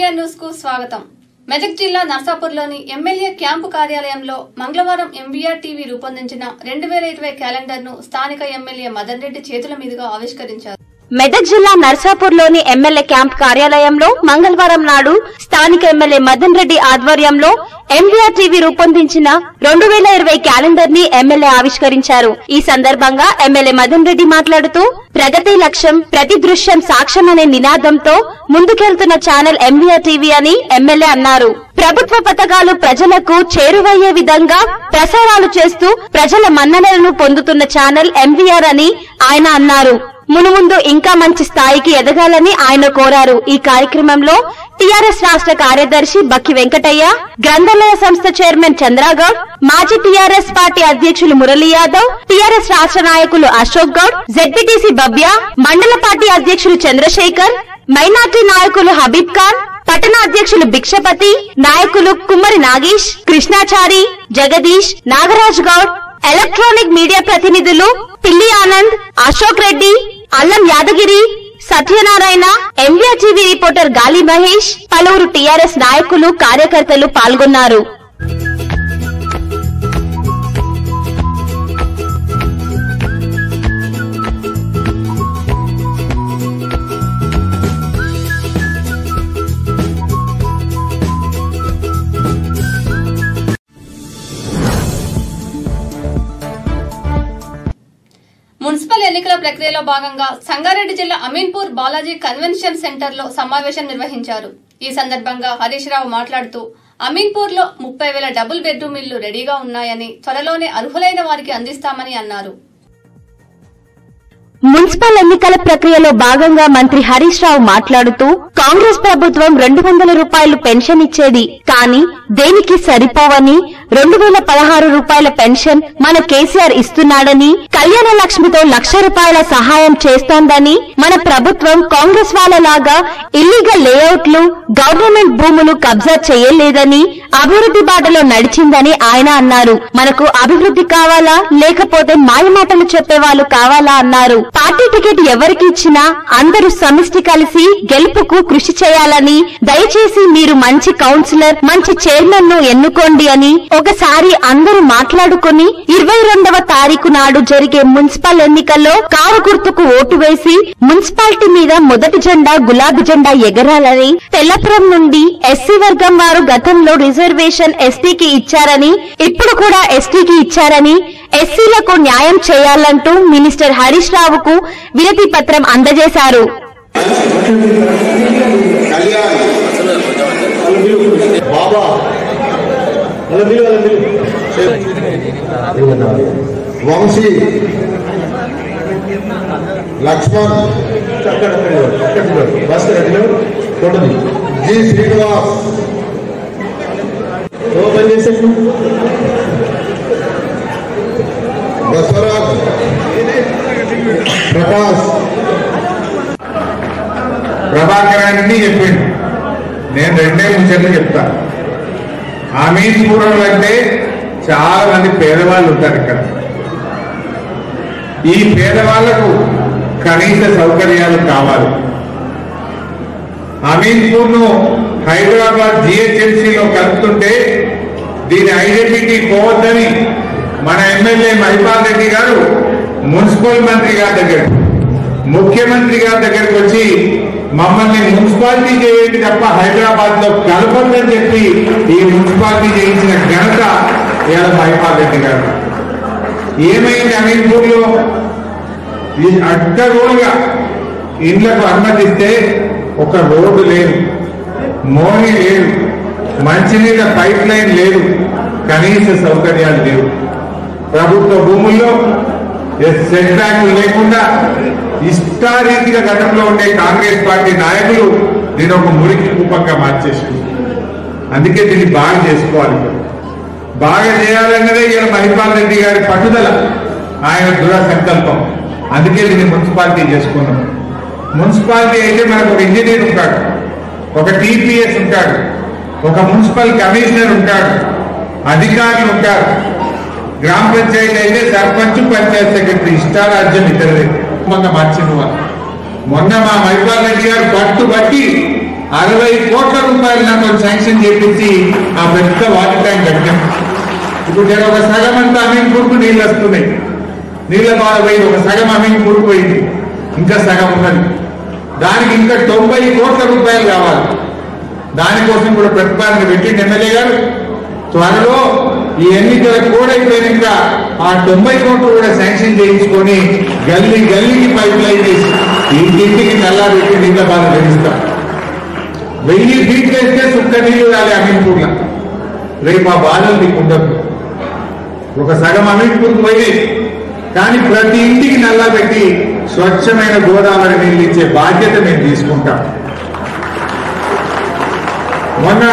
MVR news కు స్వాగతం మెదక్ జిల్లా నర్సాపూర్లోని ఎమ్మెల్యే క్యాంపు కార్యాలయంలో మంగళవారం ఎంవీఆర్ టీవీ రూపొందించిన రెండు వేల ఇరవై క్యాలెండర్ ను స్థానిక ఎమ్మెల్యే మదన్ రెడ్డి చేతుల మీదుగా ఆవిష్కరించారు మెదక్ జిల్లా నర్సాపూర్లోని ఎమ్మెల్యే క్యాంప్ కార్యాలయంలో మంగళవారం నాడు స్థానిక ఎమ్మెల్యే మదన్ రెడ్డి ఆధ్వర్యంలో ఎంవీఆర్ టీవీ రూపొందించిన రెండు వేల ఇరవై క్యాలెండర్ ని ఎమ్మెల్యే ఆవిష్కరించారు ఈ సందర్భంగా ఎమ్మెల్యే మదన్ రెడ్డి మాట్లాడుతూ ప్రగతి లక్ష్యం ప్రతి దృశ్యం సాక్ష్యం అనే నినాదంతో ముందుకెళ్తున్న ఛానల్ ఎంవీఆర్ టీవీ అని ఎమ్మెల్యే అన్నారు ప్రభుత్వ పథకాలు ప్రజలకు చేరువయ్యే విధంగా ప్రసారాలు చేస్తూ ప్రజల మన్ననలను పొందుతున్న ఛానల్ ఎంవీఆర్ అని ఆయన అన్నారు మునుముందు ఇంకా మంచి స్థాయికి ఎదగాలని ఆయన కోరారు ఈ కార్యక్రమంలో టీఆర్ఎస్ రాష్ట్ర కార్యదర్శి బక్కి వెంకటయ్య గ్రంథాలయ సంస్థ చైర్మన్ చంద్రగౌడ్ మాజీ టీఆర్ఎస్ పార్టీ అధ్యక్షులు మురళీ యాదవ్ టీఆర్ఎస్ రాష్ట్ర నాయకులు అశోక్ గౌడ్ జెడ్పీటీసీ భవ్య మండల పార్టీ అధ్యక్షులు చంద్రశేఖర్ మైనార్టీ నాయకులు హబీబ్ ఖాన్ పట్టణ అధ్యక్షులు భిక్షపతి నాయకులు కుమ్మరి నాగేష్ కృష్ణాచారి జగదీష్ నాగరాజ్ గౌడ్ ఎలక్ట్రానిక్ మీడియా ప్రతినిధులు Pilli Anand Ashok Reddy Allam Yadagiri Satyanarayana MVR TV reporter Gali Mahesh పలువురు టీఆర్ఎస్ నాయకులు కార్యకర్తలు పాల్గొన్నారు మున్సిపల్ ఎన్నికల ప్రక్రియలో భాగంగా సంగారెడ్డి జిల్లా అమీన్పూర్ బాలాజీ కన్వెన్షన్ సెంటర్ లో సమావేశం నిర్వహించారు ఈ సందర్భంగా హరీష్ రావు మాట్లాడుతూ అమీన్పూర్ లో ముప్పై వేల డబుల్ బెడ్రూమ్ ఇళ్లు రెడీగా ఉన్నాయని త్వరలోనే అర్హులైన వారికి అందిస్తామని అన్నారు మున్సిపల్ ఎన్నికల ప్రక్రియలో భాగంగా మంత్రి హరీష్ రావు మాట్లాడుతూ కాంగ్రెస్ ప్రభుత్వం రెండు వందల రూపాయలు పెన్షన్ ఇచ్చేది కానీ దేనికి సరిపోవని రెండు వేల పదహారు రూపాయల పెన్షన్ మన కేసీఆర్ ఇస్తున్నాడని కళ్యాణ లక్ష్మితో లక్ష రూపాయల సహాయం చేస్తోందని మన ప్రభుత్వం కాంగ్రెస్ వాళ్ళలాగా ఇల్లీగల్ లేఅవుట్లు గవర్నమెంట్ భూములు కబ్జా చేయలేదని అభివృద్ధి బాటలో నడిచిందని ఆయన అన్నారు మనకు అభివృద్ధి కావాలా లేకపోతే మాయమాటలు చెప్పేవాళ్ళు కావాలా అన్నారు పార్టీ టికెట్ ఎవరికి ఇచ్చినా అందరూ సమిష్టి కలిసి గెలుపుకు కృషి చేయాలని దయచేసి మీరు మంచి కౌన్సిలర్ మంచి చైర్మన్ ను ఎన్నుకోండి అని ఒకసారి అందరూ మాట్లాడుకుని ఇరవై రెండవ తారీఖు నాడు జరిగే మున్సిపల్ ఎన్నికల్లో కారు గుర్తుకు ఓటు వేసి మున్సిపాలిటీ మీద మొదటి జెండా గులాబీ జెండా ఎగరాలని తెల్లపురం నుండి ఎస్సీ వర్గం వారు గతంలో రిజర్వేషన్ ఎస్టీకి ఇచ్చారని ఇప్పుడు కూడా ఎస్టీకి ఇచ్చారని ఎస్సీలకు న్యాయం చేయాలంటూ మినిస్టర్ హరీష్ రావుకు వినతి పత్రం అందజేశారు కళ్యాణ్ బాబా అలా పిలు అలా పిలు వంశీ లక్ష్మణ్ అక్కడ అక్కడ బస్ అడిగిన కొట్టది జి శ్రీనివాస్ ఓ పని చేసేసి బసవరాజ్ ప్రకాష్ ప్రభాకర్ అన్ని చెప్పిండు నేను రెండే ముచ్చట్లు చెప్తా అమీన్పురం అంటే చాలా మంది పేదవాళ్ళు ఉంటారు ఇక్కడ ఈ పేదవాళ్లకు కనీస సౌకర్యాలు కావాలి అమీన్పూర్ ను హైదరాబాద్ జిహెచ్ఎంసీలో కలుపుతుంటే దీని ఐడెంటిటీ పోవద్దని మన ఎమ్మెల్యే మహిపాల్ రెడ్డి గారు మున్సిపల్ మంత్రి గారి దగ్గర ముఖ్యమంత్రి గారి దగ్గరికి వచ్చి మమ్మల్ని మున్సిపాలిటీ చేయండి తప్ప హైదరాబాద్ లో కలపొద్దని చెప్పి ఈ మున్సిపాలిటీ చేయించిన ఘనత ఇవాళ మహిపాల్ రెడ్డి గారు ఏమైంది అమీన్పూర్ లో ఈ అడ్డగోలుగా ఇండ్లకు అనుమతిస్తే ఒక రోడ్డు లేదు మోని లేదు మంచినీళ్ళ పైప్ లైన్ లేదు కనీస సౌకర్యాలు లేవు ప్రభుత్వ భూముల్లో సెట్ బ్యాక్లు లేకుండా ఇష్టారీతిగా గతంలో ఉండే కాంగ్రెస్ పార్టీ నాయకులు దీని ఒక మురికి కూపంగా మార్చేసింది అందుకే దీన్ని బాగా చేసుకోవాలి బాగా చేయాలన్నదే ఇలా మహిపాల్ రెడ్డి గారి పట్టుదల ఆయన దృఢ సంకల్పం అందుకే దీన్ని మున్సిపాలిటీ చేసుకున్నాం మున్సిపాలిటీ అయితే మనకు ఒక ఇంజనీర్ ఉంటాడు ఒక టీపీఎస్ ఉంటాడు ఒక మున్సిపల్ కమిషనర్ ఉంటాడు అధికారులు ఉంటారు గ్రామ పంచాయతీ అయితే సర్పంచ్ పంచాయత్ సెక్రటరీ ఇష్టారాజ్యం ఇద్దరిదే మొన్న మార్చిన వాళ్ళు మొన్న మా మహిపాల్ రెడ్డి గారు పట్టు బట్టి అరవై కోట్ల రూపాయలు నాకు శాంక్షన్ చేపించి ఆ పెద్ద వాటర్ ట్యాంక్ కట్టాం ఇప్పుడు నేను ఒక సగం అంతా అమీన్పూర్కు నీళ్ళు వస్తున్నాయి నీళ్ళ బాధ పోయింది ఒక సగం అమీన్పూర్కు పోయింది ఇంకా సగం ఉన్నది దానికి ఇంకా తొంభై కోట్ల రూపాయలు కావాలి దానికోసం కూడా ప్రతిపాదన పెట్టింది ఎమ్మెల్యే గారు త్వరలో ఈ ఎన్నికల కూడా అయిపోయినాక ఆ తొంభై కోట్లు కూడా శాంక్షన్ చేయించుకొని గల్లీ గల్లీకి పైప్ లైన్ చేసి ఇంటింటికి నల్లా పెట్టి నీళ్ళ బాధ పెంచుతాం వెయ్యి ఫీట్లు వేస్తే సుక్క నీళ్లు రాలే అమీన్పూర్లో రేపు ఆ బాధలు నీకు ఉండదు ఒక సగం అమీన్పూర్కి పోయి కానీ ప్రతి ఇంటికి నల్లా పెట్టి స్వచ్ఛమైన గోదావరి నీళ్ళు ఇచ్చే బాధ్యత మేము తీసుకుంటాం మొన్న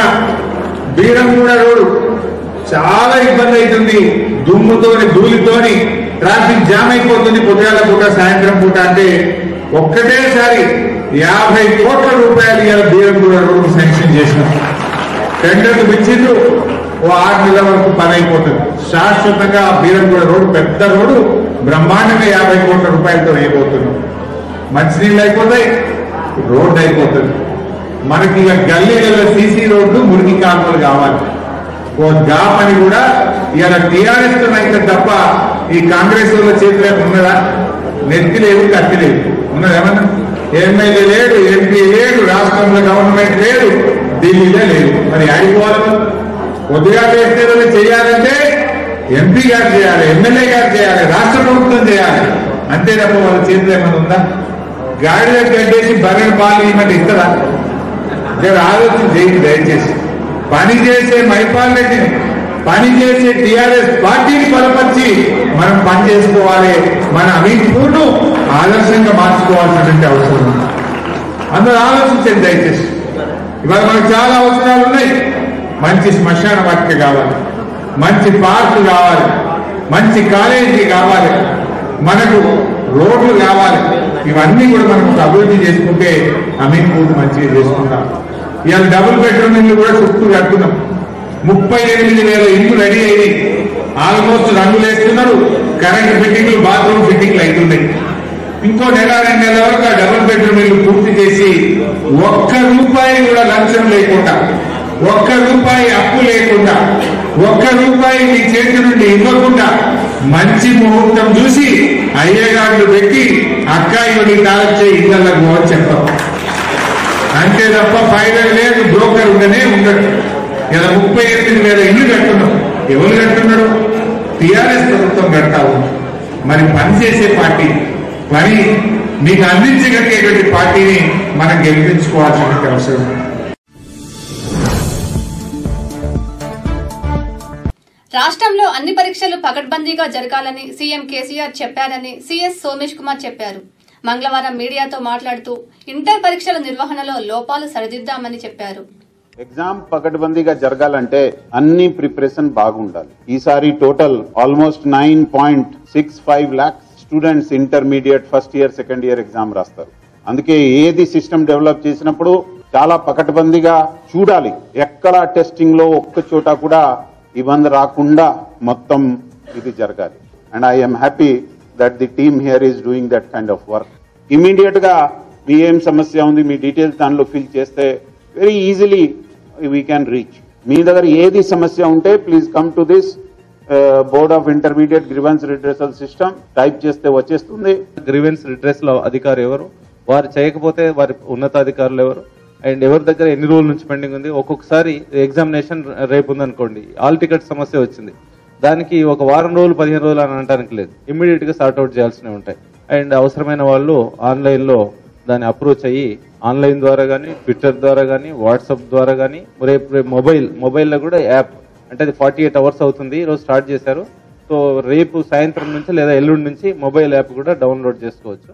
బీరంగూడ రోడ్డు చాలా ఇబ్బంది అవుతుంది దుమ్ముతోని ధూళితోని ట్రాఫిక్ జామ్ అయిపోతుంది పొద్దుగాల పూట సాయంత్రం పూట అంటే ఒక్కటేసారి యాభై కోట్ల రూపాయలు ఇవాళ బీరంగూడ రోడ్డు శాంక్షన్ చేసినాం టెండర్లు పిచ్చిండ్రు ఓ ఆరు నెలల వరకు పని అయిపోతుంది శాశ్వతంగా బీరంగూడ రోడ్డు పెద్ద రోడ్డు బ్రహ్మాండంగా యాభై కోట్ల రూపాయలతో వేయబోతున్నాం మంచినీళ్ళు అయిపోతాయి రోడ్డు అయిపోతుంది మనకి ఇక గల్లీలలో సీసీ రోడ్డు మురికి కాలువలు కావాలి ఓ గా పని కూడా ఇవాళ టీఆర్ఎస్ అయితే తప్ప ఈ కాంగ్రెస్ వాళ్ళ చేతిలో ఉన్నదా నెత్తి లేదు కత్తి లేదు ఉన్నది ఏమన్నా ఎమ్మెల్యే లేడు ఎంపీ లేడు రాష్ట్రంలో గవర్నమెంట్ లేదు ఢిల్లీలో లేదు మరి ఆడిపోవాలి కొద్దిగా చేస్తే వాళ్ళు చేయాలంటే ఎంపీ గారు చేయాలి ఎమ్మెల్యే గారు చేయాలి రాష్ట్ర ప్రభుత్వం చేయాలి అంతే తప్ప వాళ్ళ చేతిలో ఏమైనా ఉందా గాడిలో కట్టేసి బర్రెలు పాలు ఇవ్వమంటే ఇస్తారా మీరు ఆలోచన చేయండి దయచేసి పని చేసే మైపాల్ రెడ్డిని పని చేసే టిఆర్ఎస్ పార్టీని బలపరిచి మనం పని చేసుకోవాలి మన అమీన్పూర్ను ఆదర్శంగా మార్చుకోవాల్సినటువంటి అవసరం ఉంది అందరూ ఆలోచించండి దయచేసి ఇవాళ మనకు చాలా అవసరాలు ఉన్నాయి మంచి శ్మశాన వాటిక కావాలి మంచి పార్కు కావాలి మంచి కాలేజీ కావాలి మనకు రోడ్లు కావాలి ఇవన్నీ కూడా మనం ఒక అభివృద్ధి చేసుకుంటే అమీన్పూర్ మంచిగా చేసుకుంటాం ఇవాళ డబుల్ బెడ్రూమ్ ఇల్లు కూడా చుట్టూ కట్టుకున్నాం ముప్పై ఎనిమిది వేల ఇల్లు రెడీ అయ్యి ఆల్మోస్ట్ రంగులు వేస్తున్నారు కరెంట్ ఫిట్టింగ్లు బాత్రూమ్ ఫిట్టింగ్లు అవుతున్నాయి ఇంకో నెల రెండు నెలల వరకు ఆ డబుల్ బెడ్రూమ్ ఇల్లు పూర్తి చేసి ఒక్క రూపాయి కూడా లంచం లేకుండా ఒక్క రూపాయి అప్పు లేకుండా ఒక్క రూపాయి మీ చేతి నుండి ఇవ్వకుండా మంచి ముహూర్తం చూసి అయ్యగాళ్ళు పెట్టి అక్క ఇవి కాలొచ్చే ఇళ్ళకు పోవని చెప్పాం అంతే తప్ప ఫైనల్ లేదు బ్రోకర్ ఉండనే ఉండడు ఇలా ముప్పై ఎనిమిది వేల ఇల్లు కట్టున్నాం ఎవరు కట్టున్నాడు టిఆర్ఎస్ ప్రభుత్వం కడతా ఉంది మరి పని చేసే పార్టీ పని మీకు అందించగలిగేటువంటి పార్టీని మనం గెలిపించుకోవాల్సిన అవసరం ఉంది. రాష్ట్రంలో అన్ని పరీక్షలు పకడ్బందీగా జరగాలని సీఎం కేసీఆర్ చెప్పారని సీఎస్ సోమేష్ కుమార్ చెప్పారు మంగళవారం మీడియాతో మాట్లాడుతూ ఇంటర్ పరీక్షల నిర్వహణలో లోపాలు సరిదిద్దామని చెప్పారు ఎగ్జామ్ పకడ్బందీగా జరగాలంటే అన్ని ప్రిపరేషన్ బాగుండాలి ఈసారి total almost nine point six five lakhs students intermediate first year second year exam రాస్తారు అందుకే ఏది సిస్టమ్ డెవలప్ చేసినప్పుడు చాలా పకడ్బందీగా చూడాలి ఎక్కడ టెస్టింగ్ లో ఒక్క చోట కూడా ఇబ్బంది రాకుండా మొత్తం ఇది జరగాలి and I'm happy that the team here is doing that kind of work immediate గా మీ ఏం సమస్య ఉంది మీ డీటెయిల్స్ దానిలో ఫిల్ చేస్తే very easily we can reach మీ దగ్గర ఏది సమస్య ఉంటే please come to this board of intermediate grievance redressal system type చేస్తే వచ్చేస్తుంది గ్రీవెన్స్ రిడ్రెస్ లో అధికారి ఎవరు వారు చేయకపోతే వారి ఉన్నతాధికారులు ఎవరు అండ్ ఎవరి దగ్గర ఎన్ని రోజుల నుంచి పెండింగ్ ఉంది ఒక్కొక్కసారి ఎగ్జామినేషన్ రేపు ఉందనుకోండి ఆల్ టికెట్ సమస్య వచ్చింది దానికి ఒక వారం రోజులు పదిహేను రోజులు అని అనడానికి లేదు ఇమ్మీడియట్ గా సార్ట్అవుట్ చేయాల్సినవి ఉంటాయి అండ్ అవసరమైన వాళ్ళు ఆన్లైన్ లో దాన్ని అప్రోచ్ అయ్యి ఆన్లైన్ ద్వారా కానీ ట్విట్టర్ ద్వారా కానీ వాట్సాప్ ద్వారా కానీ రేపు రేపు మొబైల్ మొబైల్లో కూడా యాప్ అంటే అది ఫార్టీ ఎయిట్ అవర్స్ అవుతుంది ఈరోజు స్టార్ట్ చేశారు సో రేపు సాయంత్రం నుంచి లేదా ఎల్లుండి నుంచి మొబైల్ యాప్ కూడా డౌన్లోడ్ చేసుకోవచ్చు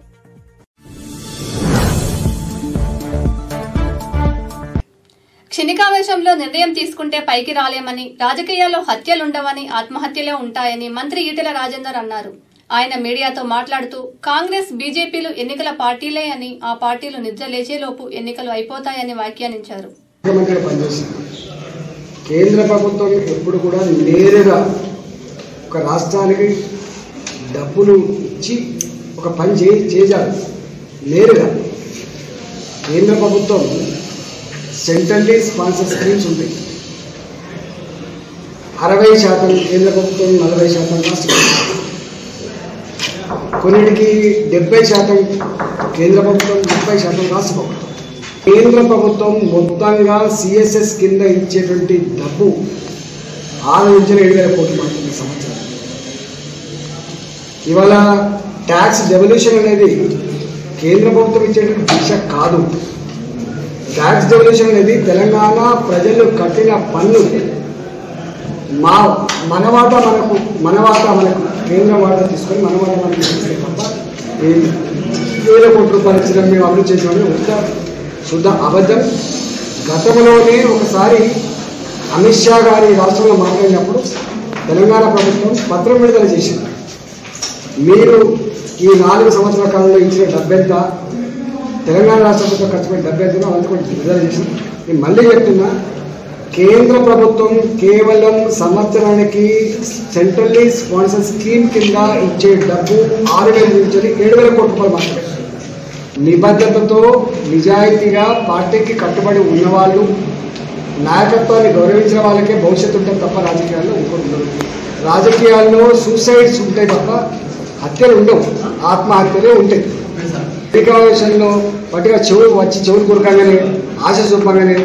క్షణికావేశంలో నిర్ణయం తీసుకుంటే పైకి రాలేమని రాజకీయాల్లో హత్యలుండవని ఆత్మహత్యలే ఉంటాయని మంత్రి ఈటెల రాజేందర్ అన్నారు ఆయన మీడియాతో మాట్లాడుతూ కాంగ్రెస్ బీజేపీలు ఎన్నికల పార్టీలే అని ఆ పార్టీలు నిద్ర లేచేలోపు ఎన్నికలు అయిపోతాయని వ్యాఖ్యానించారు ముఖ్యమంత్రి పనిచేస్తుంది కేంద్ర ప్రభుత్వం ఎప్పుడు కూడా నేరుగా ఒక రాష్ట్రానికి డబ్బులు ఇచ్చి ఒక పని చే చేయాలి నేరుగా కేంద్ర ప్రభుత్వం సెంట్రల్లీ స్పాన్సర్ స్కీమ్స్ ఉంటాయి అరవై శాతం కేంద్ర ప్రభుత్వం నలభై శాతం రాష్ట్ర ప్రభుత్వం కొన్నిటికి డెబ్బై శాతం కేంద్ర ప్రభుత్వం ముప్పై శాతం రాష్ట్ర ప్రభుత్వం కేంద్ర ప్రభుత్వం మొత్తంగా సిఎస్ఎస్ కింద ఇచ్చేటువంటి డబ్బు ఆరు నుంచి ఏడు వేల కోట్లు మాత్రమే ఈ సంవత్సరం ఇవాళ ట్యాక్స్ డెవల్యూషన్ అనేది కేంద్ర ప్రభుత్వం ఇచ్చేటువంటి దిశ కాదు ట్యాక్స్ డెవల్యూషన్ అనేది తెలంగాణ ప్రజలు కట్టిన పన్ను మా మన వాటా మనకు మన వాటా మనకు కేంద్ర వాటా తీసుకొని మన వాటా మనకు ఇస్తే తప్ప ఈ వేల కోట్ల రూపాయలు ఇచ్చిన మేము అభివృద్ధి చేసామని ఒక శుద్ధ అబద్ధం గతంలోనే ఒకసారి అమిత్ షా గారి రాష్ట్రంలో మాట్లాడినప్పుడు తెలంగాణ ప్రభుత్వం పత్రం విడుదల చేసింది మీరు ఈ నాలుగు సంవత్సరాల కాలంలో ఇచ్చిన డబ్బెంత తెలంగాణ రాష్ట్ర ప్రభుత్వం ఖర్చు పెట్టిన డబ్బు ఎంతనో అంత కూడా విడుదల చేసింది నేను మళ్ళీ చెప్తున్నా కేంద్ర ప్రభుత్వం కేవలం సంవత్సరానికి సెంట్రల్లీ స్పాన్సర్ స్కీమ్ కింద ఇచ్చే డబ్బు ఆరు వేల నుంచి ఏడు వేల కోట్ల రూపాయలు మాత్రమే నిబద్ధతతో నిజాయితీగా పార్టీకి కట్టుబడి ఉన్నవాళ్ళు నాయకత్వాన్ని గౌరవించిన వాళ్ళకే భవిష్యత్తు ఉంటుంది తప్ప రాజకీయాల్లో ఇంకోటి ఉండదు రాజకీయాల్లో సూసైడ్స్ ఉంటాయి తప్ప హత్యలు ఉండవు ఆత్మహత్యలే ఉంటాయి ఎన్నికల విషయంలో పట్టిగా చెవులు వచ్చి చెవులు కురకంగానే ఆశ చూపంగానే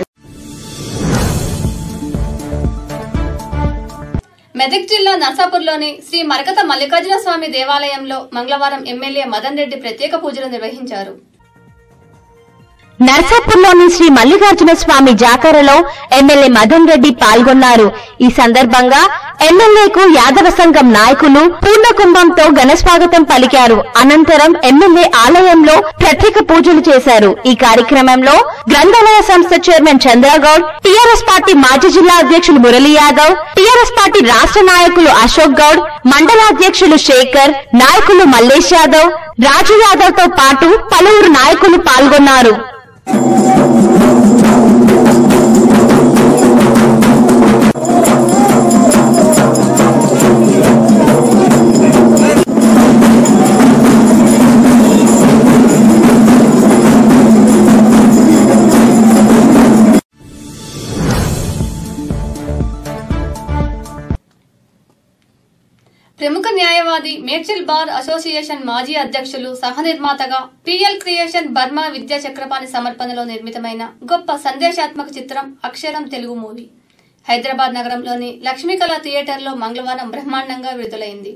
మెదక్ జిల్లా నర్సాపూర్లోని శ్రీ మరకత మల్లికార్జున స్వామి దేవాలయంలో మంగళవారం ఎమ్మెల్యే మదన్ రెడ్డి ప్రత్యేక పూజలు నిర్వహించారు నర్సాపూర్లోని శ్రీ మల్లికార్జున స్వామి జాతరలో ఎమ్మెల్యే మదన్ రెడ్డి పాల్గొన్నారు ఈ సందర్భంగా ఎమ్మెల్యేకు యాదవ సంఘం నాయకులు పూర్ణ కుంభంతో ఘనస్వాగతం పలికారు అనంతరం ఎమ్మెల్యే ఆలయంలో ప్రత్యేక పూజలు చేశారు ఈ కార్యక్రమంలో గ్రంథాలయ సంస్థ చైర్మన్ చంద్రగౌడ్ టీఆర్ఎస్ పార్టీ మాజీ జిల్లా అధ్యక్షులు మురళీ యాదవ్ టీఆర్ఎస్ పార్టీ రాష్ట్ర నాయకులు అశోక్ గౌడ్ మండల అధ్యక్షులు శేఖర్ నాయకులు మల్లేష్ యాదవ్ రాజు యాదవ్ తో పాటు పలువురు నాయకులు పాల్గొన్నారు ప్రముఖ న్యాయవాది మేడ్చల్ బార్ అసోసియేషన్ మాజీ అధ్యక్షులు సహనిర్మాతగా పిఎల్ క్రియేషన్ బర్మా విద్యా చక్రపాణి సమర్పణలో నిర్మితమైన గొప్ప సందేశాత్మక చిత్రం అక్షరం తెలుగు మూవీ హైదరాబాద్ నగరంలోని లక్ష్మీకళ థియేటర్లో మంగళవారం బ్రహ్మాండంగా విడుదలైంది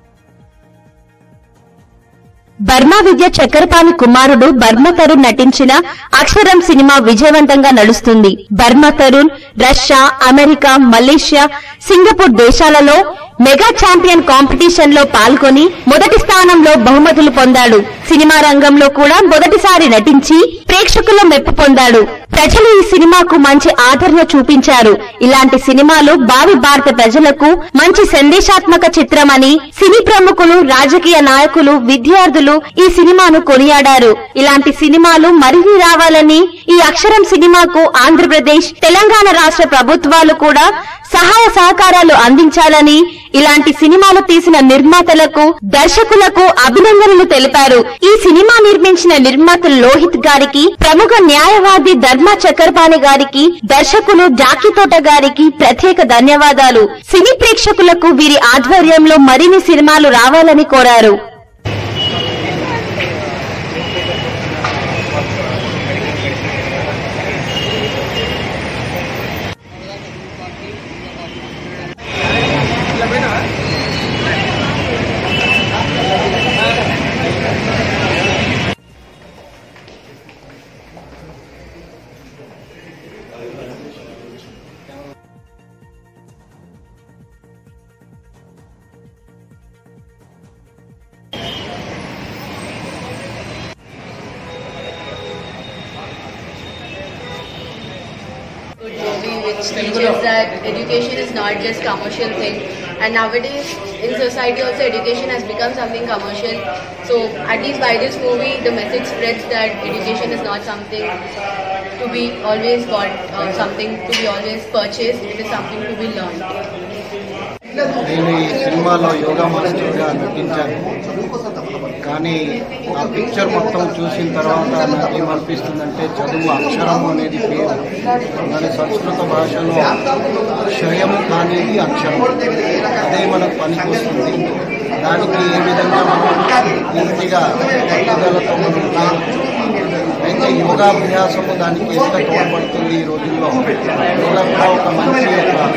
బర్మా విద్య చక్రపాణి కుమారుడు బర్మా తరుణ్ నటించిన అక్షరం సినిమా విజయవంతంగా నడుస్తుంది బర్మా తరుణ్ రష్యా అమెరికా మలేషియా సింగపూర్ దేశాలలో మెగా ఛాంపియన్ కాంపిటీషన్ లో పాల్గొని మొదటి స్థానంలో బహుమతులు పొందాడు సినిమా రంగంలో కూడా మొదటిసారి నటించి ప్రేక్షకుల మెప్పు పొందాడు ప్రజలు ఈ సినిమాకు మంచి ఆదరణ చూపించారు ఇలాంటి సినిమాలు భావి భారత ప్రజలకు మంచి సందేశాత్మక చిత్రమని సినీ ప్రముఖులు రాజకీయ నాయకులు విద్యార్థులు ఈ సినిమాను కొనియాడారు ఇలాంటి సినిమాలు మరిన్ని రావాలని ఈ అక్షరం సినిమాకు ఆంధ్రప్రదేశ్ తెలంగాణ రాష్ట్ర ప్రభుత్వాలు కూడా సహాయ సహకారాలు అందించాలని ఇలాంటి సినిమాలు తీసిన నిర్మాతలకు దర్శకులకు అభినందనలు తెలిపారు ఈ సినిమా నిర్మించిన నిర్మాత లోహిత్ గారికి ప్రముఖ న్యాయవాది ధర్మా చక్రపాణి గారికి దర్శకులు జాకితోట గారికి ప్రత్యేక ధన్యవాదాలు సినీ ప్రేక్షకులకు వీరి ఆధ్వర్యంలో మరిన్ని సినిమాలు రావాలని కోరారు good movie which teaches that education is not just commercial thing and nowadays in society also education has become something commercial so at least by this movie the message spreads that education is not something to be always got uh, something to be always purchased it is something to be learned నేను ఈ సినిమాలో యోగా మాస్టర్గా నటించాను కానీ ఆ picture మొత్తం చూసిన తర్వాత నాకు ఏమనిపిస్తుందంటే చదువు అక్షరము అనేది పేరు దాని సంస్కృత భాషలో క్షయము అనేది అక్షరం అదే మనకు పనికొస్తుంది దానికి ఏ విధంగా మనం పూర్తిగా పట్టుదలతో మనం చేయవచ్చు అయితే యోగాభ్యాసము దానికి ఎంత తోడ్పడుతుంది ఈ రోజుల్లో యోగా కూడా ఒక మంచి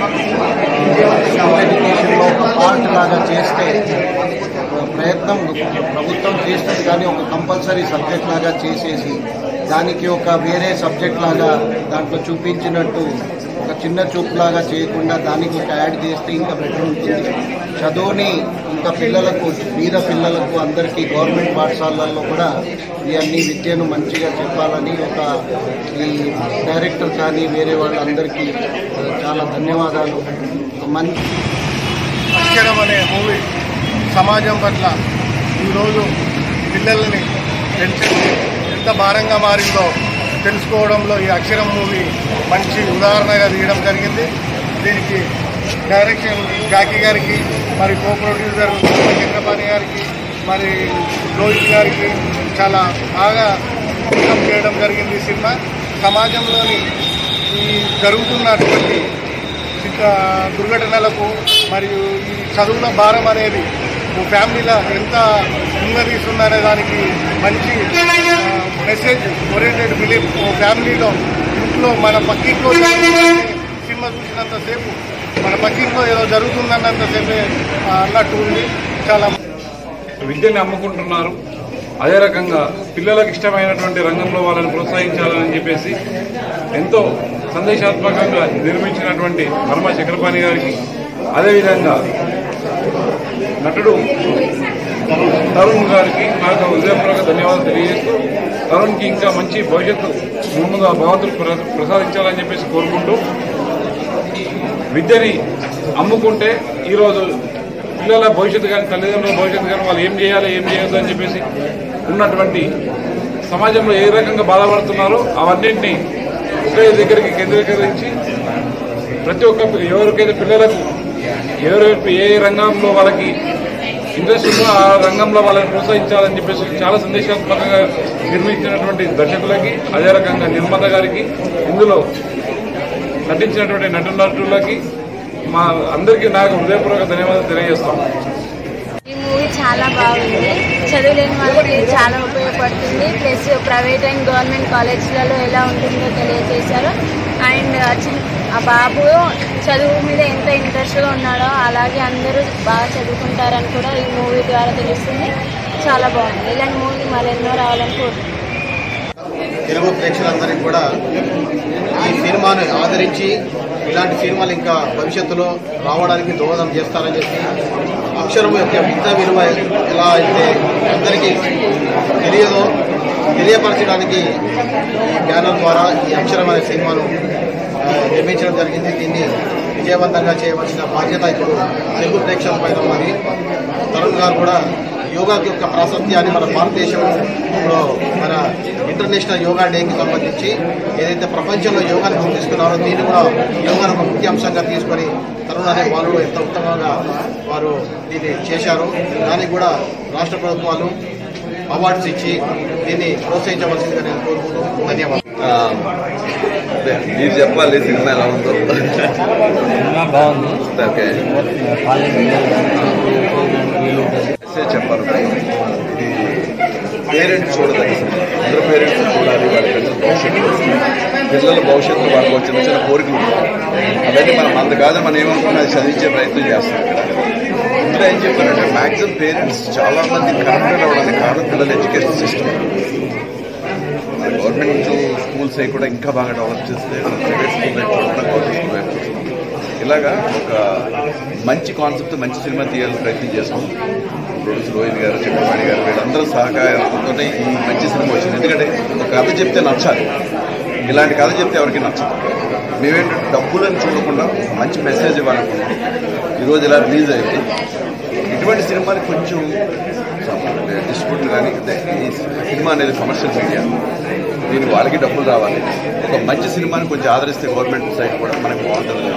యొక్క ఎడ్యుకేషన్లో ఒక పార్ట్ లాగా చేస్తే ప్రయత్నం ప్రభుత్వం చేస్తుంది కానీ ఒక కంపల్సరీ సబ్జెక్ట్ లాగా చేసేసి దానికి ఒక వేరే సబ్జెక్ట్ లాగా దాంట్లో చూపించినట్టు ఒక చిన్న చూపు లాగా చేయకుండా దానికి ఒక యాడ్ చేస్తే ఇంకా బెటర్ ఉంటుంది చదువుని ఇంకా పిల్లలకు బీద పిల్లలకు అందరికీ గవర్నమెంట్ పాఠశాలల్లో కూడా ఈ అన్ని విద్యను మంచిగా చెప్పాలని ఒక ఈ డైరెక్టర్ కానీ వేరే వాళ్ళందరికీ ఆ, చాలా ధన్యవాదాలు మంచి అక్షరం అనే మూవీ సమాజం పట్ల ఈరోజు పిల్లల్ని పెంచండి ఎంత భారంగా మారిందో తెలుసుకోవడంలో ఈ అక్షరం మూవీ మంచి ఉదాహరణగా తీయడం జరిగింది దీనికి డైరెక్షన్ జాకీ గారికి మరి కో ప్రొడ్యూసర్ చంద్రపాణి గారికి మరి రోహిత్ గారికి చాలా బాగా ఉపయోగం చేయడం జరిగింది ఈ సినిమా సమాజంలోని ఈ జరుగుతున్నటువంటి చిత్త దుర్ఘటనలకు మరియు ఈ చదువుల భారం అనేది ఓ ఫ్యామిలీలో ఎంత ఉన్నదీస్తుందనే దానికి మంచి ఆ, మెసేజ్ ఓరియంటెడ్ ఫిలిం ఓ ఫ్యామిలీలో ఇంట్లో మన పక్కింట్లో సినిమా చూసినంతసేపు మన పక్కింట్లో ఏదో జరుగుతుందన్నంతసేపే ఆ, అన్నట్టు ఉంది చాలా విద్యని అమ్ముకుంటున్నారు అదే రకంగా పిల్లలకు ఇష్టమైనటువంటి రంగంలో వాళ్ళని ప్రోత్సహించాలని చెప్పేసి ఎంతో సందేశాత్మకంగా నిర్మించినటువంటి వర్మ చక్రపాణి గారికి అదేవిధంగా నటుడు తరుణ్ గారికి నాకు హృదయపూర్వక ధన్యవాదాలు తెలియజేస్తూ తరుణ్కి ఇంకా మంచి భవిష్యత్తు ముందుగా భగవంతుడు ప్ర- ప్రసాదించాలని చెప్పేసి కోరుకుంటూ విద్యని అమ్ముకుంటే ఈరోజు పిల్లల భవిష్యత్తు కానీ తల్లిదండ్రుల భవిష్యత్తు కానీ వాళ్ళు ఏం చేయాలి ఏం చేయొద్దు అని చెప్పేసి ఉన్నటువంటి సమాజంలో ఏ రకంగా బాధపడుతున్నారో అవన్నింటినీ ఒకే దగ్గరికి కేంద్రీకరించి ప్రతి ఒక్క ఎవరికైతే పిల్లలకు ఎవరు ఏ రంగంలో వాళ్ళకి ఇంట్రెస్ట్ ఉందో ఆ రంగంలో వాళ్ళని ప్రోత్సహించాలని చెప్పేసి చాలా సందేశాత్మకంగా నిర్మించినటువంటి దర్శకులకి అదే రకంగా నిర్మాత గారికి ఇందులో నటించినటువంటి నటులకి మా అందరికీ నాకు హృదయపూర్వక ధన్యవాదాలు తెలియజేస్తాం ఈ మూవీ చాలా బాగుంది చదువులేని వాళ్ళకి చాలా ఉపయోగపడుతుంది ప్లస్ ప్రైవేట్ అండ్ గవర్నమెంట్ కాలేజ్లలో ఎలా ఉంటుందో తెలియజేశారు అండ్ ఆ చిన్- ఆ బాబు చదువు మీద ఎంత ఇంట్రెస్ట్గా ఉన్నాడో అలాగే అందరూ బాగా చదువుకుంటారని కూడా ఈ మూవీ ద్వారా తెలుస్తుంది చాలా బాగుంది ఇలాంటి మూవీ మరెన్నో రావాలని కోరుకుంటున్నాను తెలుగు ప్రేక్షకులందరికీ కూడా ఈ సినిమాను ఆదరించి ఇలాంటి సినిమాలు ఇంకా భవిష్యత్తులో రావడానికి దోహదం చేస్తారని చెప్పి అక్షరం యొక్క విద్య విలువ ఎలా అయితే అందరికీ తెలియదో తెలియపరచడానికి ఈ బ్యానర్ ద్వారా ఈ అక్షరం అనే సినిమాను ఆ, నిర్మించడం జరిగింది దీన్ని విజయవంతంగా చేయవలసిన బాధ్యత ఇప్పుడు తెలుగు ప్రేక్షకుల పైన ఉన్నది తరుణ్ గారు కూడా యోగా యొక్క ప్రాశస్త్యాన్ని మన భారతదేశంలో ఇప్పుడు మన ఇంటర్నేషనల్ యోగా డేకి సంబంధించి ఏదైతే ప్రపంచంలో యోగాను గుర్తిస్తున్నారో దీన్ని కూడా యోగాను ఒక ముఖ్య అంశంగా తీసుకొని తరుణ్ అనే వాళ్ళు ఎంత ఉత్తమంగా వారు దీన్ని చేశారు దానికి కూడా రాష్ట్ర ప్రభుత్వాలు అవార్డ్స్ ఇచ్చి దీన్ని ప్రోత్సహించవలసిందిగా నేను కోరుకుంటూ ధన్యవాదాలు ఆ, అదే, మీరు చెప్పాలి సినిమా ఎలా ఉందో బాగుంది ఓకే మెసేజ్ చెప్పాలి ఇది పేరెంట్స్ చూడదు అందరూ పేరెంట్స్ చూడాలి వాళ్ళ పిల్లల భవిష్యత్తు పిల్లల భవిష్యత్తు వాళ్ళకి ఒక చిన్న చిన్న కోరికలు ఉంటాయి అవన్నీ మనం అంత కాదు మనం ఏమనుకున్నా అది చదివించే ప్రయత్నం చేస్తాం ఇక్కడ ఇందులో ఏం చెప్పారంటే మాక్సిమం పేరెంట్స్ చాలా మంది కనెక్టెడ్ అవ్వడానికి కారణం పిల్లల ఎడ్యుకేషన్ సిస్టమ్ మన గవర్నమెంట్ స్కూల్స్ అవి కూడా ఇంకా బాగా డెవలప్ చేస్తే ప్రైవేట్ స్కూల్ వైపు చూడకుండా గవర్నమెంట్ స్కూల్ వైపు చూస్తున్నాం. ఇలాగా ఒక మంచి కాన్సెప్ట్ మంచి సినిమా తీయాలని ప్రయత్నం చేస్తాం ప్రొడ్యూసర్ రోహిత్ గారు చక్రపాణి గారు వీళ్ళందరూ సహకారంతో ఈ మంచి సినిమా వచ్చింది ఎందుకంటే ఒక కథ చెప్తే నచ్చాలి ఇలాంటి కథ చెప్తే ఎవరికి నచ్చదు మేమేంటంటే డబ్బులను చూడకుండా మంచి మెసేజ్ ఇవ్వాలనుకున్నాం ఈరోజు ఇలా రిలీజ్ అయింది ఇటువంటి సినిమాని కొంచెం డిస్ట్రిబ్యూటర్ కానీ ఈ సినిమా అనేది కమర్షియల్ మీడియా దీని వాళ్ళకి డబ్బులు రావాలి ఒక మంచి సినిమాని కొంచెం ఆదరిస్తే గవర్నమెంట్ సైడ్ కూడా మనకు బాగుంటుంది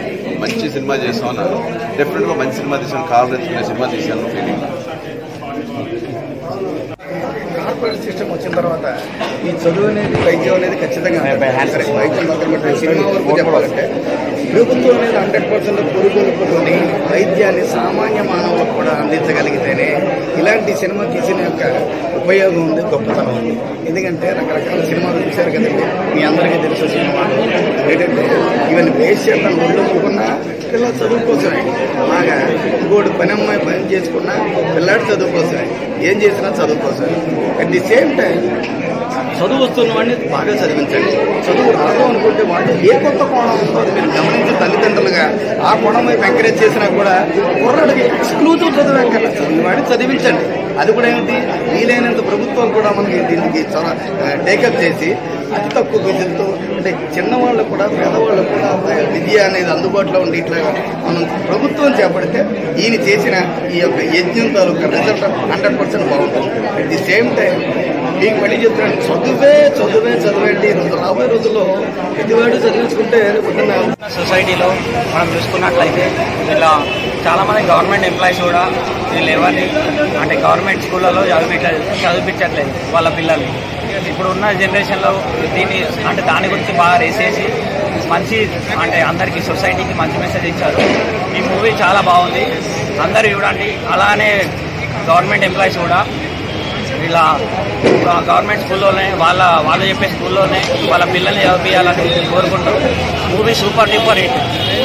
మంచి సినిమా చేసాం అన్నారు డెఫినెట్గా మంచి సినిమా తీసాను కాలు ఎత్తుకునే సినిమా తీశాను ఫీలింగ్ కార్పొరేట్ సిస్టమ్ వచ్చిన తర్వాత ఈ చదువు అనేది వైద్యం అనేది ఖచ్చితంగా సరే, వైద్యం పక్కన పెట్టండి. సినిమా వరకు చెప్పాలంటే ప్రభుత్వం అనేది హండ్రెడ్ పర్సెంట్ పురుగొలుపుకొని వైద్యాన్ని సామాన్య మానవులకు కూడా అందించగలిగితేనే ఇలాంటి సినిమా తీసిన యొక్క ఉపయోగం ఉంది గొప్పతనం ఉంది ఎందుకంటే రకరకాల సినిమాలు చూశారు కదండి మీ అందరికీ తెలుసు సినిమాలు ఏంటంటే ఇవన్నీ వేస్ట్ చేద్దాం ఒళ్ళుకున్నా పిల్లలు చదువు కోసమే బాగా ఇంకోటి పని అమ్మాయి పని చేసుకున్నా పిల్లాడు చదువు కోసమే ఏం చేసినా చదువు కోసమే అట్ ది సేమ్ టైం చదువు వస్తున్న వాడిని బాగా చదివించండి చదువు రాదు అనుకుంటే వాడు ఏ కొత్త కోణం ఉందో అది మీరు గమనించి తల్లిదండ్రులుగా ఆ కోణం వైపు ఎంకరేజ్ చేసినా కూడా కుర్రాడికి ఎక్స్క్లూజివ్ చదువు ఎక్కడ చదివినవాడిని చదివించండి అది కూడా ఏంటి వీలైనంత ప్రభుత్వం కూడా మనకి దీనికి టేకప్ చేసి అతి తక్కువ ఫీజులతో అంటే చిన్నవాళ్ళకు కూడా పేదవాళ్ళకు కూడా విద్య అనేది అందుబాటులో ఉండి ఇట్లా మనం ప్రభుత్వం చేపడితే ఈయన చేసిన ఈ యొక్క యజ్ఞం తాలూకా రిజల్ట్ హండ్రెడ్ పర్సెంట్ బాగుంటుంది అట్ ది సేమ్ టైం మీకు మళ్ళీ చెప్తున్నాను చదువే చదువే చదివేంటి రోజు రాబోయే రోజుల్లో ప్రతివాడు చదివించుకుంటే పొద్దున్న సొసైటీలో మనం చూసుకున్నట్లయితే ఇలా చాలామంది గవర్నమెంట్ ఎంప్లాయీస్ కూడా వీళ్ళు ఎవరిని అంటే గవర్నమెంట్ స్కూళ్ళలో చదివించ చదివించట్లేదు వాళ్ళ పిల్లల్ని ఇప్పుడు ఉన్న జనరేషన్లో దీన్ని అంటే దాని గురించి బాగా రేసేసి మంచి అంటే అందరికీ సొసైటీకి మంచి మెసేజ్ ఇచ్చారు ఈ మూవీ చాలా బాగుంది అందరూ చూడండి అలానే గవర్నమెంట్ ఎంప్లాయీస్ కూడా ఇలా గవర్నమెంట్ స్కూల్లోనే వాళ్ళ వాళ్ళు చెప్పే స్కూల్లోనే వాళ్ళ పిల్లల్ని చదివించాలని కోరుకుంటాం movie super duper hit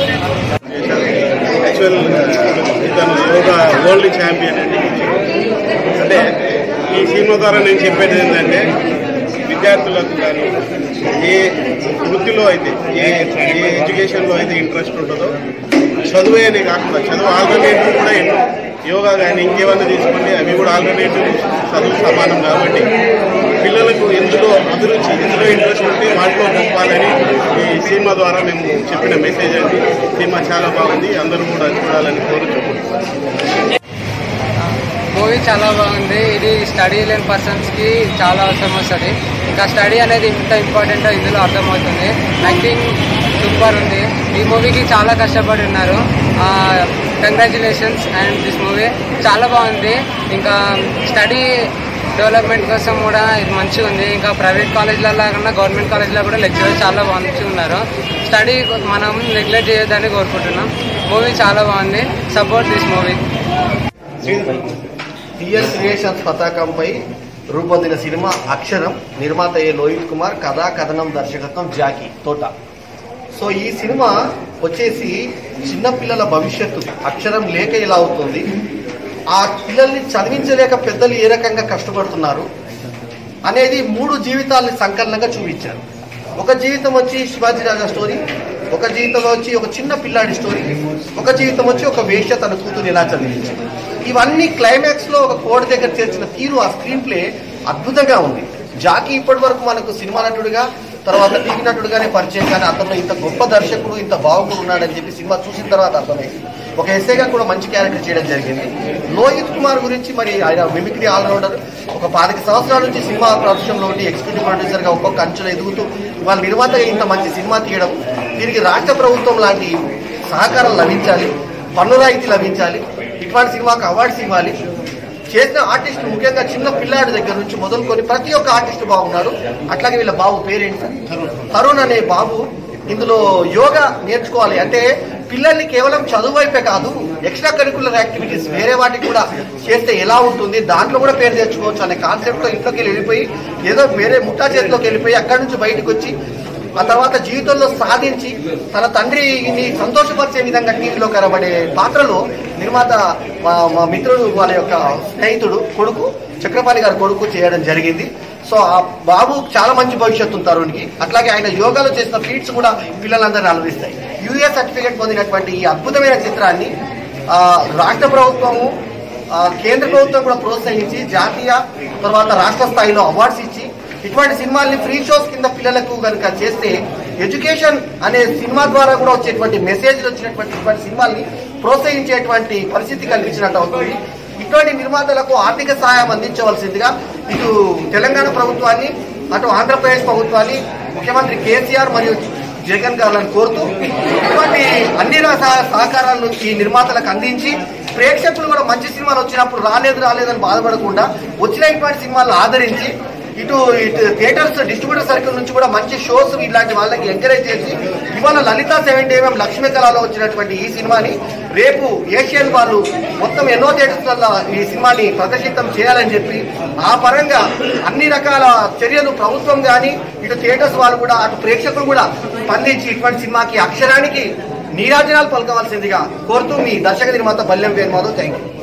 actual ఇతను యోగా వరల్డ్ ఛాంపియన్ అండి అంటే ఈ సినిమా ద్వారా నేను చెప్పేది ఏంటంటే విద్యార్థులకు కానీ ఏ వృత్తిలో అయితే ఏ ఏ ఎడ్యుకేషన్లో అయితే ఇంట్రెస్ట్ ఉంటుందో చదువే అనే కాకుండా చదువు ఆల్టర్నేటివ్ కూడా ఎన్నో యోగా కానీ ఇంకేమన్నా తీసుకోండి అవి కూడా ఆల్టర్నేటివ్ చదువు సమానం కాబట్టి పిల్లలకు ఎందులో అభిరుచి ఎందులో ఇంట్రెస్ట్ ఉంటే వాటిలో పంపాలని ఈ సినిమా ద్వారా మేము చెప్పిన మెసేజ్ అండి సినిమా చాలా బాగుంది అందరూ కూడా చూడాలని కోరుచుకుంటున్నాను మూవీ చాలా బాగుంది ఇది స్టడీ లేని పర్సన్స్కి చాలా అవసరం వస్తుంది ఇంకా స్టడీ అనేది ఇంత ఇంపార్టెంట్ ఇందులో అర్థమవుతుంది యాక్టింగ్ సూపర్ ఉంది ఈ మూవీకి చాలా కష్టపడి ఉన్నారు కంగ్రాచులేషన్స్ అండ్ దిస్ మూవీ చాలా బాగుంది ఇంకా స్టడీ డెవలప్మెంట్ కోసం కూడా ఇది మంచిగా ఉంది ఇంకా ప్రైవేట్ కాలేజ్లలో కన్నా గవర్నమెంట్ కాలేజ్లో కూడా లెక్చరర్ చాలా మంచిగా ఉన్నారు స్టడీ మనం నెగ్లెక్ట్ చేయొద్దని కోరుకుంటున్నాం మూవీ చాలా బాగుంది support this movie TS creations పతాకంపై రూపొందిన సినిమా అక్షరం నిర్మాత ఏ లోహిత్ కుమార్ కథా కథనం దర్శకత్వం జాకీ తోట సో ఈ సినిమా వచ్చేసి చిన్నపిల్లల భవిష్యత్తు అక్షరం లేక ఎలా అవుతుంది ఆ పిల్లల్ని చదివించలేక పెద్దలు ఏ రకంగా కష్టపడుతున్నారు అనేది మూడు జీవితాలని సంకలనంగా చూపించారు ఒక జీవితం వచ్చి శివాజీ రాజా స్టోరీ ఒక జీవితం వచ్చి ఒక చిన్న పిల్లాడి స్టోరీ ఒక జీవితం వచ్చి ఒక వేష్య తన కూతురు ఎలా చదివించింది ఇవన్నీ క్లైమాక్స్ లో ఒక కోడ్ దగ్గర చేర్చిన తీరు ఆ స్క్రీన్ ప్లే అద్భుతంగా ఉంది జాకీ ఇప్పటి వరకు మనకు సినిమా నటుడిగా తర్వాత టీవీ నటుడుగానే పరిచయం కానీ అతను ఇంత గొప్ప దర్శకుడు ఇంత బాగుకుడు ఉన్నాడని చెప్పి సినిమా చూసిన తర్వాత అర్థమైంది ఒక ఎస్ఏగా కూడా మంచి క్యారెక్టర్ చేయడం జరిగింది లోహిత్ కుమార్ గురించి మరి ఆయన మిమిక్రీ ఆల్రౌండర్ ఒక పాతిక సంవత్సరాల నుంచి సినిమా ప్రొడక్షన్లో ఉండి ఎగ్జిక్యూటివ్ ప్రొడ్యూసర్ గా ఒక్కొక్క అంచులు ఎదుగుతూ వాళ్ళ నిర్మాతగా ఇంత మంచి సినిమా తీయడం దీనికి రాష్ట్ర ప్రభుత్వం లాంటి సహకారం లభించాలి పన్ను రాయితీ లభించాలి ఇటువంటి సినిమాకు అవార్డ్స్ ఇవ్వాలి చేసిన ఆర్టిస్ట్ ముఖ్యంగా చిన్న పిల్లాడి దగ్గర నుంచి మొదలుకొని ప్రతి ఒక్క ఆర్టిస్ట్ బాగున్నాడు అట్లాగే వీళ్ళ బాబు పేరేంటి తరుణ్ అనే బాబు ఇందులో యోగా నేర్చుకోవాలి అంటే పిల్లల్ని కేవలం చదువు వైపే కాదు ఎక్స్ట్రా కరికులర్ యాక్టివిటీస్ వేరే వాటికి కూడా చేస్తే ఎలా ఉంటుంది దాంట్లో కూడా పేరు తెచ్చుకోవచ్చు అనే కాన్సెప్ట్ తో ఇంట్లోకి వెళ్ళిపోయి ఏదో వేరే ముఠా చేతిలోకి వెళ్ళిపోయి అక్కడి నుంచి బయటకు వచ్చి ఆ తర్వాత జీవితంలో సాధించి తన తండ్రిని సంతోషపరిచే విధంగా టీవీలో కనబడే పాత్రలో నిర్మాత మా మా మిత్రుడు వాళ్ళ యొక్క స్నేహితుడు కొడుకు చక్రపాణి గారి కొడుకు చేయడం జరిగింది సో ఆ బాబు చాలా మంచి భవిష్యత్తు ఉంది తరుణ్కి అట్లాగే ఆయన యోగాలో చేసిన ఫీట్స్ కూడా పిల్లలందరినీ అలరిస్తాయి యూఏ సర్టిఫికేట్ పొందినటువంటి ఈ అద్భుతమైన చిత్రాన్ని ఆ, రాష్ట్ర ప్రభుత్వము ఆ, కేంద్ర ప్రభుత్వం కూడా ప్రోత్సహించి జాతీయ తర్వాత రాష్ట్ర స్థాయిలో అవార్డ్స్ ఇచ్చి ఇటువంటి సినిమాల్ని ఫ్రీ షోస్ కింద పిల్లలకు కనుక చేస్తే ఎడ్యుకేషన్ అనే సినిమా ద్వారా కూడా వచ్చేటువంటి మెసేజ్లు వచ్చినటువంటి ఇటువంటి సినిమాల్ని ప్రోత్సహించేటువంటి పరిస్థితి కల్పించినట్టు అవుతుంది ఇటువంటి నిర్మాతలకు ఆర్థిక సహాయం అందించవలసిందిగా ఇటు తెలంగాణ ప్రభుత్వాన్ని అటు ఆంధ్రప్రదేశ్ ప్రభుత్వాన్ని ముఖ్యమంత్రి కేసీఆర్ మరియు జగన్ గారులను కోరుతూ ఇటువంటి అన్ని రకాల సహకారాలను ఈ నిర్మాతలకు అందించి ప్రేక్షకులు కూడా మంచి సినిమాలు వచ్చినప్పుడు రాలేదు రాలేదని బాధపడకుండా వచ్చినటువంటి సినిమాలను ఆదరించి ఇటు ఇటు థియేటర్స్ డిస్ట్రిబ్యూటర్ సర్కిల్ నుంచి కూడా మంచి షోస్ ఇలాంటి వాళ్ళకి ఎంకరేజ్ చేసి ఇవాళ లలిత సెవెంటీ ఎంఎం లక్ష్మీ కళలో వచ్చినటువంటి ఈ సినిమాని రేపు ఏషియన్ వాళ్ళు మొత్తం ఎన్నో థియేటర్స్ ఈ సినిమాని ప్రదర్శితం చేయాలని చెప్పి ఆ పరంగా అన్ని రకాల చర్యలు ప్రభుత్వం కానీ ఇటు థియేటర్స్ వాళ్ళు కూడా అటు ప్రేక్షకులు కూడా స్పందించి ఇటువంటి సినిమాకి అక్షరానికి నీరాజనాలు పలకవలసిందిగా కోరుతూ మీ దర్శక నిర్మాత బల్యం పేరు మాధవ్ థ్యాంక్ యూ